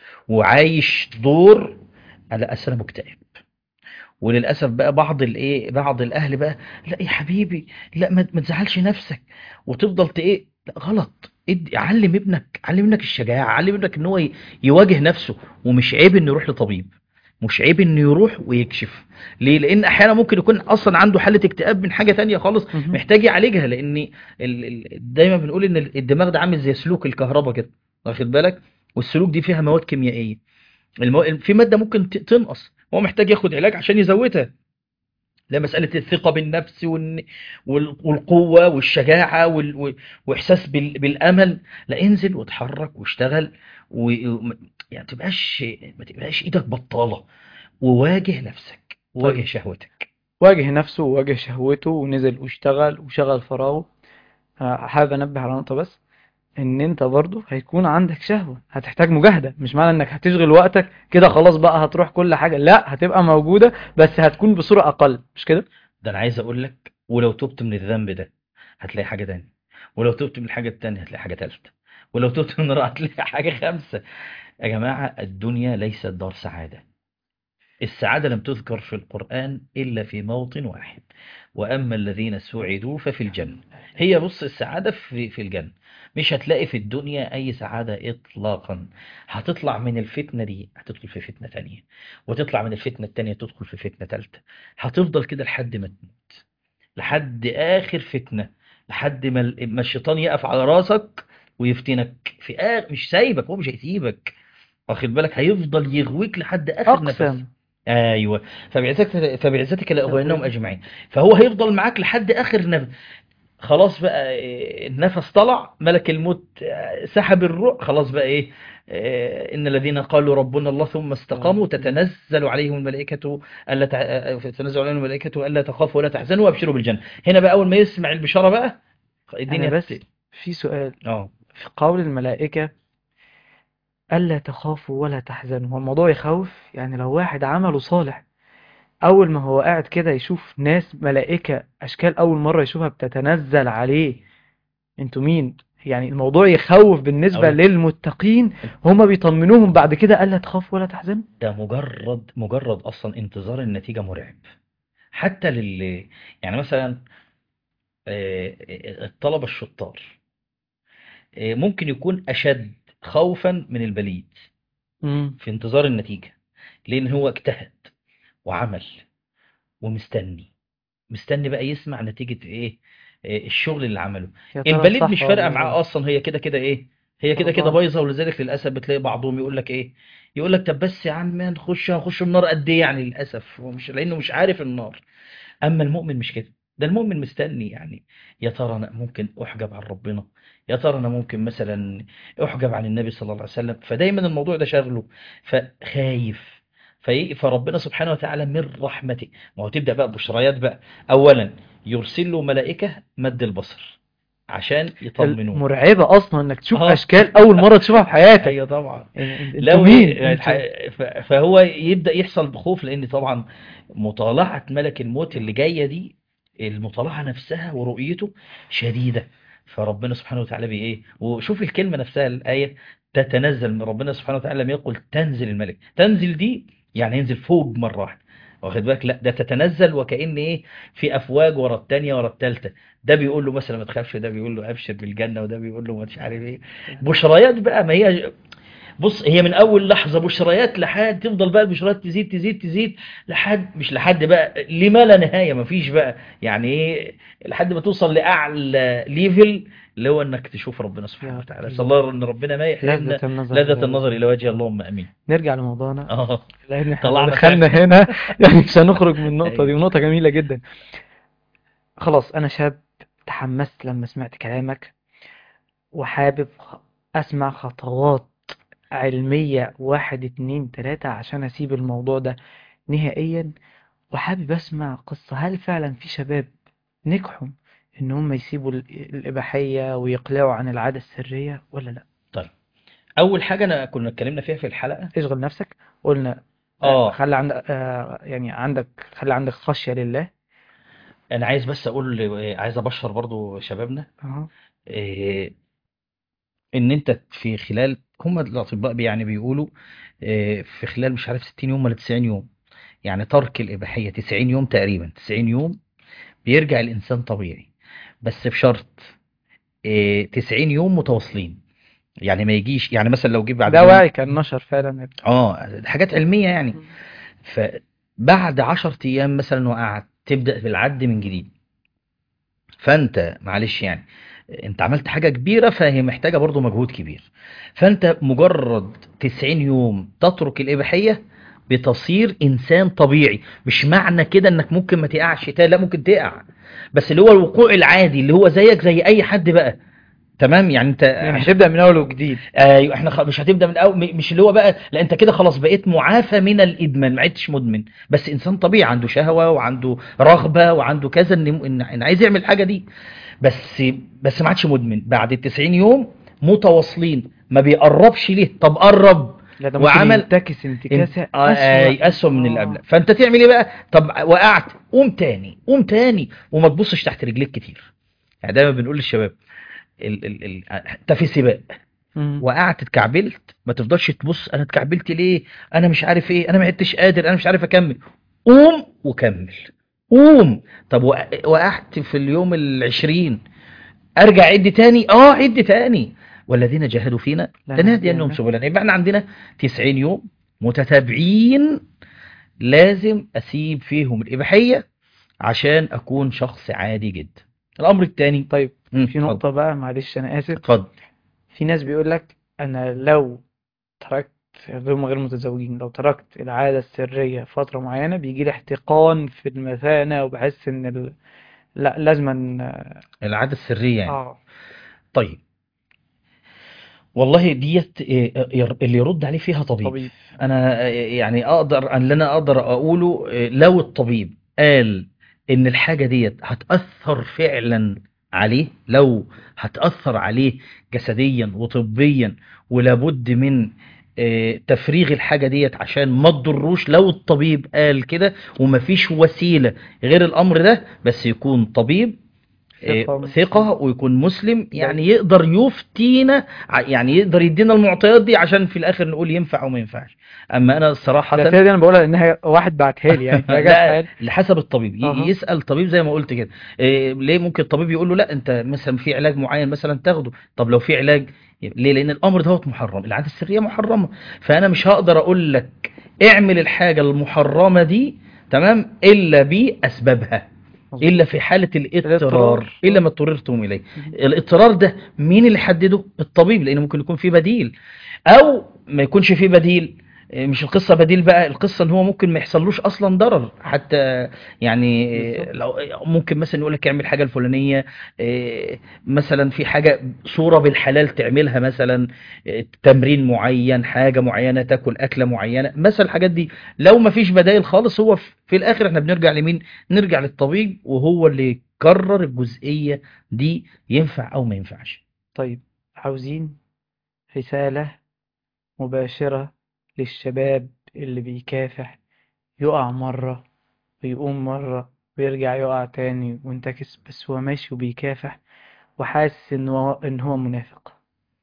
وعايش دور على أساس أنا مكتئب وللاسف بقى بعض الايه بعض الاهل بقى لا يا حبيبي لا ما ما تزعلش نفسك وتفضل ت- ايه لا غلط ادي علم ابنك علم ابنك الشجاعه علم ابنك ان هو ي- يواجه نفسه ومش عيب انه يروح لطبيب مش عيب انه يروح ويكشف ليه لان احيانا ممكن يكون اصلا عنده حاله اكتئاب من حاجه تانية خالص مهم. محتاج يعالجها لان ال... ال... دايما بنقول ان الدماغ ده عامل زي سلوك الكهرباء كده واخد بالك والسلوك دي فيها مواد كيميائيه المو... في ماده ممكن ت- تنقص هو محتاج ياخد علاج عشان يزودها لا مسألة الثقة بالنفس والن- وال- والقوة والشجاعة وال- و- وإحساس بال- بالأمل لا انزل واتحرك واشتغل و... و- يعني تبقاش ما تبقاش إيدك بطالة وواجه نفسك وواجه طيب. شهوتك واجه نفسه وواجه شهوته ونزل واشتغل وشغل فراغه أنا حابب انبه على نقطة بس ان انت برضو هيكون عندك شهوة هتحتاج مجاهدة مش معنى انك هتشغل وقتك كده خلاص بقى هتروح كل حاجة لا هتبقى موجودة بس هتكون بصورة اقل مش كده ده أنا عايز أقول لك ولو تبت من الذنب ده هتلاقي حاجة تانية ولو تبت من الحاجة التانية هتلاقي حاجة تالتة ولو تبت من النار هتلاقي حاجة خامسة يا جماعة الدنيا ليست دار سعادة السعادة لم تذكر في القرآن إلا في موطن واحد وأما الذين سعدوا ففي الجنة هي بص السعادة في في الجنة مش هتلاقي في الدنيا أي سعادة إطلاقا هتطلع من الفتنة دي هتدخل في فتنة تانية وتطلع من الفتنة التانية تدخل في فتنة تالتة هتفضل كده لحد ما تموت لحد آخر فتنة لحد ما ال- ما الشيطان يقف على راسك ويفتنك في آخر مش سايبك هو مش هيسيبك واخد بالك هيفضل يغويك لحد آخر نفس اقسم ايوه فبعزتك فبعزتك لاغوينهم اجمعين فهو هيفضل معاك لحد اخر نفس خلاص بقى إيه، النفس طلع ملك الموت آه، سحب الروح خلاص بقى ايه آه، ان الذين قالوا ربنا الله ثم استقاموا تتنزل عليهم الملائكه الا تع... آه، تتنزل عليهم الملائكه الا تخافوا ولا تحزنوا وابشروا بالجنه هنا بقى اول ما يسمع البشاره بقى الدنيا انا بس بت... في سؤال اه في قول الملائكة ألا تخافوا ولا تحزنوا هو الموضوع يخوف يعني لو واحد عمله صالح أول ما هو قاعد كده يشوف ناس ملائكة أشكال أول مرة يشوفها بتتنزل عليه انتوا مين يعني الموضوع يخوف بالنسبة أوي. للمتقين هما بيطمنوهم بعد كده ألا تخافوا ولا تحزنوا ده مجرد مجرد اصلا انتظار النتيجه مرعب حتى لل يعني مثلا آه، الطلبه الشطار آه، ممكن يكون اشد خوفا من البليد مم. في انتظار النتيجه لان هو اجتهد وعمل ومستني مستني بقى يسمع نتيجه ايه آه، الشغل اللي عمله يا ترى البليد صح مش ولا فارقه معاه غلط؟ اصلا هي كده كده ايه هي كده كده الله. بايظه ولذلك للاسف بتلاقي بعضهم يقول لك ايه يقول لك طب بس يا عم نخش هنخش النار قد ايه يعني للاسف هو مش لانه مش عارف النار اما المؤمن مش كده ده المؤمن مستني يعني يا ترى انا ممكن احجب عن ربنا يا ترى انا ممكن مثلا احجب عن النبي صلى الله عليه وسلم فدايما الموضوع ده شاغله فخايف في فربنا سبحانه وتعالى من رحمته ما هو تبدا بقى بشريات بقى اولا يرسل له ملائكه مد البصر عشان يطمنوه مرعبة أصلا إنك تشوف آه. أشكال أول مرة تشوفها في حياتك ايوه طبعا يعني انتوا لو مين؟ يعني انتوا- الح- ف- فهو يبدأ يحصل بخوف لأن طبعا مطالعة ملك الموت اللي جاية دي المطالعة نفسها ورؤيته شديدة فربنا سبحانه وتعالى بي ايه وشوف الكلمة نفسها الآية تتنزل من ربنا سبحانه وتعالى لم يقل تنزل الملك تنزل دي يعني ينزل فوق مرة واحدة واخد بالك لا ده تتنزل وكأن ايه في افواج ورا التانية ورا التالتة ده بيقول له مثلا ما تخافش ده بيقول له ابشر بالجنة وده بيقول له مش عارف ايه بشريات بقى ما هي بص هي من اول لحظه بشريات لحد تفضل بقى البشريات تزيد تزيد تزيد لحد مش لحد بقى لما لا نهايه ما فيش بقى يعني ايه لحد ما توصل لاعلى ليفل اللي هو انك تشوف ربنا سبحانه يا وتعالى الله. صلى الله ان ربنا ما يحرمنا لذة النظر لذة النظر الى وجه اللهم امين نرجع لموضوعنا اه لان احنا طلعنا دخلنا هنا يعني مش هنخرج من النقطة دي أيوة. ونقطة جميلة جدا خلاص انا شاب تحمست لما سمعت كلامك وحابب خ- اسمع خطوات علمية واحد اتنين تلاتة عشان أسيب الموضوع ده نهائيا وحابب أسمع قصة هل فعلا في شباب نجحوا إن هم يسيبوا ال- الإباحية ويقلعوا عن العادة السرية ولا لأ؟ طيب اول حاجه انا كنا اتكلمنا فيها في الحلقه اشغل نفسك قلنا آه، اه خلي عندك آه، يعني عندك خلي عندك خشية لله انا عايز بس اقول عايز ابشر برضو شبابنا أهو إيه، ان انت في خلال هم الاطباء بي- يعني بيقولوا إيه، في خلال مش عارف 60 يوم ولا 90 يوم يعني ترك الاباحيه 90 يوم تقريبا 90 يوم بيرجع الانسان طبيعي بس بشرط إيه، 90 يوم متواصلين يعني ما يجيش يعني مثلا لو جه بعد ده يوم وعي كان نشر فعلا اه حاجات علميه يعني فبعد 10 ايام مثلا وقعت تبدا بالعد من جديد فانت معلش يعني انت عملت حاجة كبيرة فهي محتاجة برضو مجهود كبير فانت مجرد 90 يوم تترك الإباحية بتصير إنسان طبيعي مش معنى كده انك ممكن ما تقعش تاني لا ممكن تقع بس اللي هو الوقوع العادي اللي هو زيك زي اي حد بقى تمام يعني انت يعني مش هتبدأ من أول وجديد ايوه احنا خ... مش هتبدا من اول م- مش اللي هو بقى لا انت كده خلاص بقيت معافى من الادمان ما عدتش مدمن بس انسان طبيعي عنده شهوه وعنده رغبه وعنده كذا ان ان, إن عايز يعمل الحاجه دي بس بس ما عادش مدمن بعد ال 90 يوم متواصلين ما بيقربش ليه طب قرب لا ده ممكن وعمل- ينتكس انتكاسة آه، آه، اسوأ من اللي آه. قبله فانت تعمل ايه بقى طب وقعت قوم تاني قوم تاني وما تبصش تحت رجليك كتير يعني دايما بنقول للشباب ال ال ال انت في سباق مم. وقعت اتكعبلت ما تفضلش تبص انا اتكعبلت ليه انا مش عارف ايه انا ما عدتش قادر انا مش عارف اكمل قوم وكمل قوم طب وق- وقعت في اليوم العشرين ارجع عد تاني اه عد تاني والذين جاهدوا فينا لا لنهدينهم نهدينا. سبلنا يبقى احنا عندنا 90 يوم متتابعين لازم اسيب فيهم الاباحيه عشان اكون شخص عادي جدا الامر الثاني طيب في نقطة بقى معلش أنا آسف اتفضل في ناس بيقول لك أنا لو تركت هم غير متزوجين لو تركت العادة السرية فترة معينة بيجي لي احتقان في المثانة وبحس إن ال... لا لازما العاده السريه يعني اه طيب والله ديت إيه، ير- اللي يرد عليه فيها طبيب طبيب انا إيه، يعني اقدر ان اللي انا اقدر اقوله إيه، لو الطبيب قال ان الحاجه ديت هتاثر فعلا عليه لو هتاثر عليه جسديا وطبيا ولابد من إيه، تفريغ الحاجه ديت عشان ما تضروش لو الطبيب قال كده ومفيش وسيله غير الامر ده بس يكون طبيب إيه، ثقة ثقة ويكون مسلم يعني يقدر يفتينا ع- يعني يقدر يدينا المعطيات دي عشان في الآخر نقول ينفع وما ينفعش أما أنا صراحة الأسئلة دي أنا بقولها لأنها واحد بعتها لي يعني فجأة لا سؤال. لحسب الطبيب ي- أها. يسأل الطبيب زي ما قلت كده إيه ليه ممكن الطبيب يقول له لا انت مثلا في علاج معين مثلا تاخده طب لو في علاج ليه لان الامر دوت محرم العاده السريه محرمه فانا مش هقدر اقول لك اعمل الحاجه المحرمه دي تمام الا باسبابها الا في حاله الاضطرار الاضطرار. الا ما اضطررتم اليه الاضطرار ده مين اللي حدده الطبيب لان ممكن يكون في بديل او ما يكونش في بديل إيه، مش القصه بديل بقى القصه ان هو ممكن ما يحصلوش اصلا ضرر حتى يعني إيه، بالظبط. لو ممكن مثلا يقول لك اعمل حاجه الفلانيه إيه، مثلا في حاجه صوره بالحلال تعملها مثلا إيه، تمرين معين حاجه معينه تاكل اكله معينه مثلا الحاجات دي لو ما فيش بدائل خالص هو في في الاخر احنا بنرجع لمين نرجع للطبيب وهو اللي يقرر الجزئيه دي ينفع او ما ينفعش طيب عاوزين رسالة مباشرة للشباب اللي بيكافح يقع مرة ويقوم مرة ويرجع يقع تاني وينتكس بس هو ماشي وبيكافح وحاسس إن هو إن هو منافق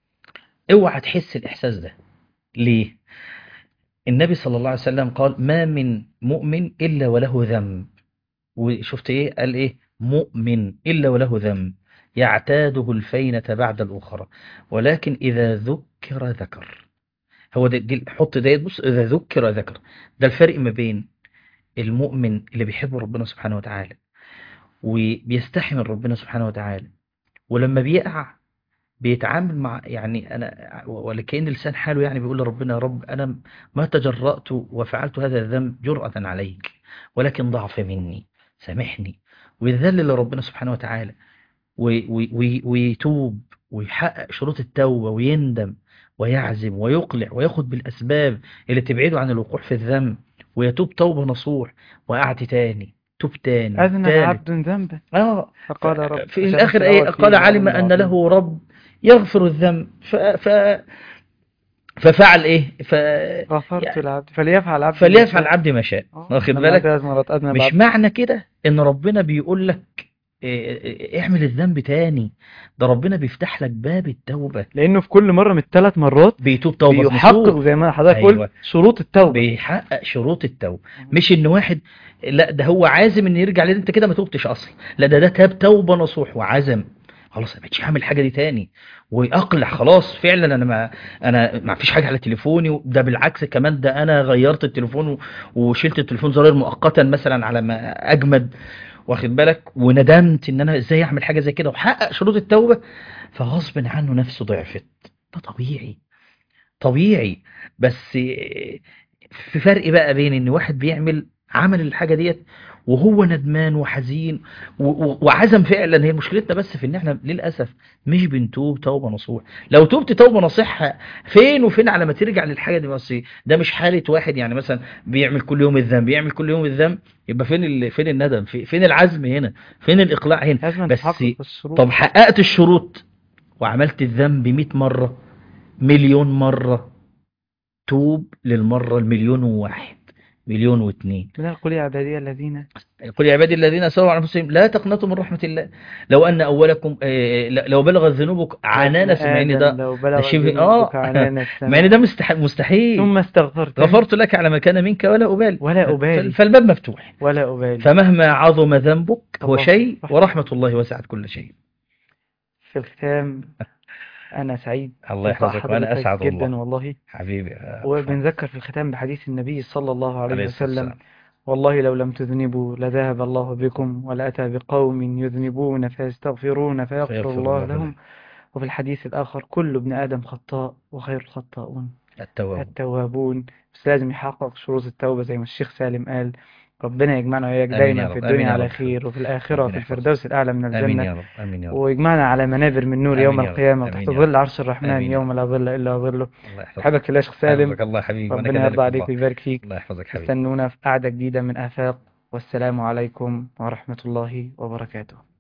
اوعى تحس الاحساس ده ليه النبي صلى الله عليه وسلم قال ما من مؤمن الا وله ذنب وشفت ايه قال ايه مؤمن الا وله ذنب يعتاده الفينة بعد الاخرى ولكن اذا ذكر ذكر هو ده دي حط ديت بص اذا ذكر ذكر ده الفرق ما بين المؤمن اللي بيحب ربنا سبحانه وتعالى وبيستحي من ربنا سبحانه وتعالى ولما بيقع بيتعامل مع يعني انا ولكن لسان حاله يعني بيقول لربنا يا رب انا ما تجرأت وفعلت هذا الذنب جرأة عليك ولكن ضعف مني سامحني ويذلل لربنا سبحانه وتعالى وي- وي- وي- ويتوب ويحقق شروط التوبة ويندم ويعزم ويقلع وياخد بالأسباب اللي تبعده عن الوقوع في الذنب ويتوب توبة نصوح وقعد تاني توب تاني أذنب تالت عبد ذنبا اه فقال رب في عشان الآخر في ايه الأول في قال علم عظيم أن عظيم. له رب يغفر الذنب ف... ف... ففعل ايه ف... غفرت يعني العبد فليفعل عبد فليفعل العبد ما شاء آه، واخد لما بالك ثلاث مرات أذنب مش عبد معنى كده ان ربنا بيقول لك إيه، إيه، اعمل الذنب تاني ده ربنا بيفتح لك باب التوبة لأنه في كل مرة من الثلاث مرات بيتوب توبة بيحقق نصوح زي ما حضرتك أيوة. قلت شروط التوبة بيحقق شروط التوبة مش ان واحد لا ده هو عازم ان يرجع ليه انت كده ما توبتش اصلا لا ده ده تاب توبة نصوح وعزم خلاص انا مش هعمل الحاجه دي تاني واقلع خلاص فعلا انا ما انا ما فيش حاجه على تليفوني ده بالعكس كمان ده انا غيرت التليفون و- وشلت التليفون زراير مؤقتا مثلا على ما اجمد واخد بالك وندمت ان انا ازاي اعمل حاجه زي كده وحقق شروط التوبه فغصب عنه نفسه ضعفت ده طبيعي طبيعي بس في فرق بقى بين ان واحد بيعمل عمل الحاجه ديت وهو ندمان وحزين و- و- وعزم فعلا هي مشكلتنا بس في ان احنا للاسف مش بنتوب توبه نصوح لو توبت توبه نصيحه فين وفين على ما ترجع للحاجه دي بس ده مش حاله واحد يعني مثلا بيعمل كل يوم الذنب بيعمل كل يوم الذنب يبقى فين ال... فين الندم في... فين العزم هنا فين الاقلاع هنا لازم بس تحقق الشروط طب حققت الشروط وعملت الذنب 100 مرة مليون مرة توب للمرة المليون وواحد مليون واثنين لا قل يا عبادي الذين قل يا عبادي الذين اسرفوا على انفسهم لا تقنطوا من رحمة الله لو ان اولكم آه، لو بلغت ذنوبك عنان سمعين آدم ده لو بلغ شبه- ذنوبك آه. عنان السماء مع ان ده مستح- مستحيل ثم استغفرت غفرت لك على ما كان منك ولا أبالي ولا أبالي. فال- فالباب مفتوح ولا أبالي فمهما عظم ذنبك هو الله. شيء ورحمة الله وسعت كل شيء في الختام أنا سعيد الله بلقاء يحفظك وأنا حضرتك أسعد جدا والله والله حبيبي آه، وبنذكر في الختام بحديث النبي صلى الله عليه عليه الصلاة وسلم والسلام. والله لو لم تذنبوا لذهب الله بكم ولأتى بقوم يذنبون فيستغفرون فيغفر فيغفر الله الله لهم لهم. وفي الحديث الآخر كل ابن آدم خطاء وخير الخطاؤون التواب التوابون بس لازم يحقق شروط التوبة زي ما الشيخ سالم قال ربنا يجمعنا وإياك آمين دايما يا في رب. الدنيا آمين يا على رب. خير وفي الآخرة ربنا في يحفظك. الفردوس الأعلى من آمين الجنة يا رب آمين يا رب ويجمعنا على منابر من نور آمين يوم يا رب. القيامة آمين تحت يا ظل رب. عرش الرحمن آمين يا يوم لا ظل إلا ظله الله يحفظك حبك الله يا شيخ سالم يحفظك الله حبيبي وأنا ربنا كذلك يرضى عليك والله. ويبارك فيك الله يحفظك حبيبي استنونا في قعدة جديدة من آفاق والسلام عليكم ورحمة الله وبركاته